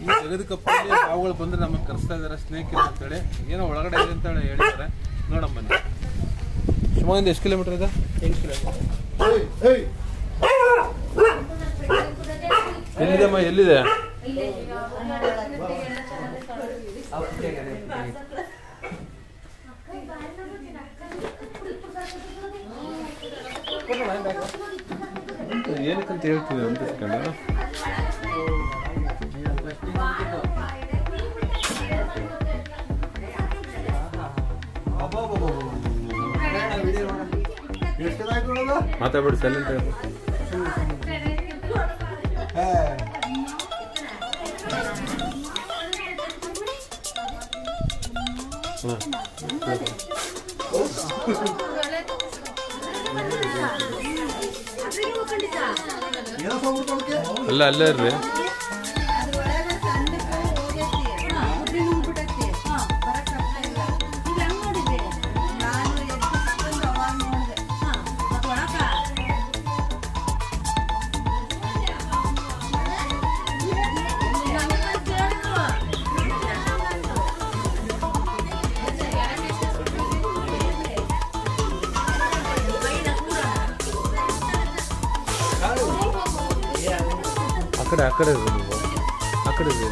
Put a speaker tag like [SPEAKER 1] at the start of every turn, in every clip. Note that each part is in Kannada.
[SPEAKER 1] ಈ ಜಗದಕಪ್ಪಲ್ಲಿ ಹಾವುಗಳು ಬಂದ್ರೆ ನಮಗೆ ಕರೆಸ್ತಾ ಇದಾರೆ ಸ್ನೇಕ್ ಇದೆ ಅಂತೇಳಿ ಏನೋ ಒಳಗಡೆ ಇದೆ ಅಂತ ಹೇಳಿ ಹೇಳಿದ್ದಾರೆ ನೋಡಮ್ ಬನ್ನಿ ಶಿವಮೊಗ್ಗದಿಂದ ಎಷ್ಟು ಕಿಲೋಮೀಟರ್ ಇದೆ ಎಲ್ಲಿದೆಮ್ಮ ಎಲ್ಲಿದೆ ಏನಕ್ಕಂತ ಹೇಳ್ತೀನಿ ಅಂತ ಇಸ್ಕೊಂಡು ಮಾತಾಡ್ಬಿಡಿ ಸೈಲೆಂಟ್ ಆಗಿ ಅಲ್ಲ ಅಲ್ಲೇ ಇರ್ರಿ ಆ ಕಡೆ ಆ ಕಡೆ ಇರ್ರಿ ನೀವು ಆ ಕಡೆ ಇರ್ರಿ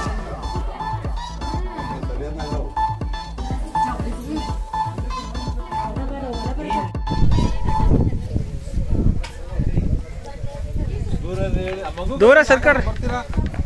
[SPEAKER 2] ದೂರ ಸರ್ಕಾರ
[SPEAKER 1] ಬರ್ತೀರಾ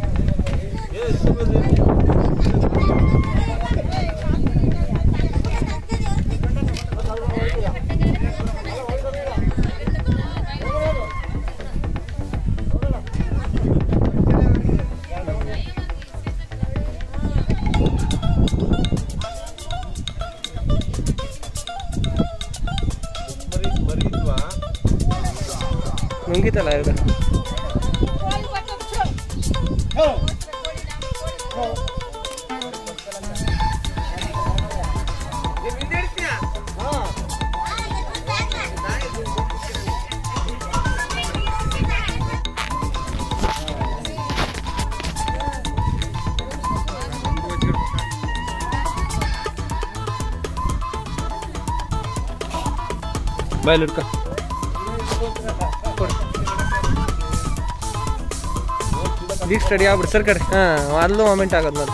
[SPEAKER 1] ಮರಿ ಮರಿ ಇದ್ವಾ
[SPEAKER 2] ನುಂಗಿತಲ್ಲ ಇದು
[SPEAKER 1] ಬಾಯಲ್ಲಿ ಹಿಡ್ಕ
[SPEAKER 2] ಈಗ ಸ್ಟಡಿ ಆಗ್ಬಿಡು ಸರ್ಕಾರ ಹಾಂ ಅಲ್ಲೂ ಮೊಮೆಂಟ್ ಆಗೋದು ಮತ್ತೆ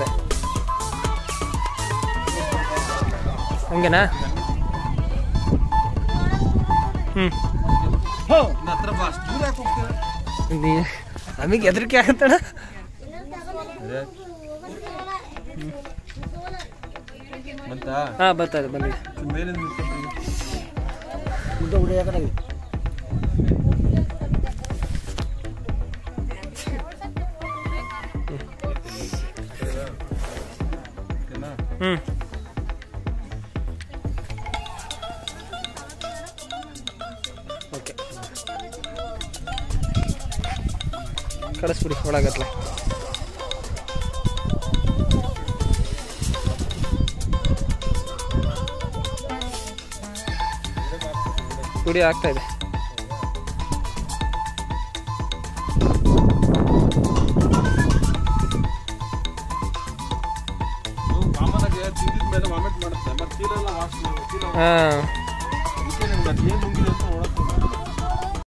[SPEAKER 2] ಹಂಗೇನಾ ಹ್ಞೂ
[SPEAKER 1] ಇನ್ನು ಹತ್ರ ಬಾ ಅಷ್ಟು ದೂರ ಯಾಕೆ ಹೋಗ್ತೀರಾ
[SPEAKER 2] ನೀ ನಮಗೆ ಹೆದರಿಕೆ ಆಗತ್ತಣ
[SPEAKER 1] ಬಂತ
[SPEAKER 2] ಹಾಂ ಬರ್ತದೆ ಬಂದಿದೆ
[SPEAKER 1] ಮೇಲೆ ನಿಂತ್ಕೊಂತೀನಿ. ಓಕೆನಾ?
[SPEAKER 2] ಹ್ಞೂ ಓಕೆ ಕಳಿಸ್ಬಿಡಿ ಒಳಗತ್ಲೆ ಗುಡಿ ಆಗ್ತಾ ಇದೆ
[SPEAKER 1] ಇದು ಕಾಮನ್ ಆಗಿ ತಿಂದಿದ ಮೇಲೆ ವಾಮಿಟ್ ಮಾಡುತ್ತೆ ಮತ್ತೆ ಚೀಲ ಎಲ್ಲ ವಾಶ್ ಚೀಲ
[SPEAKER 2] ಹಾಂ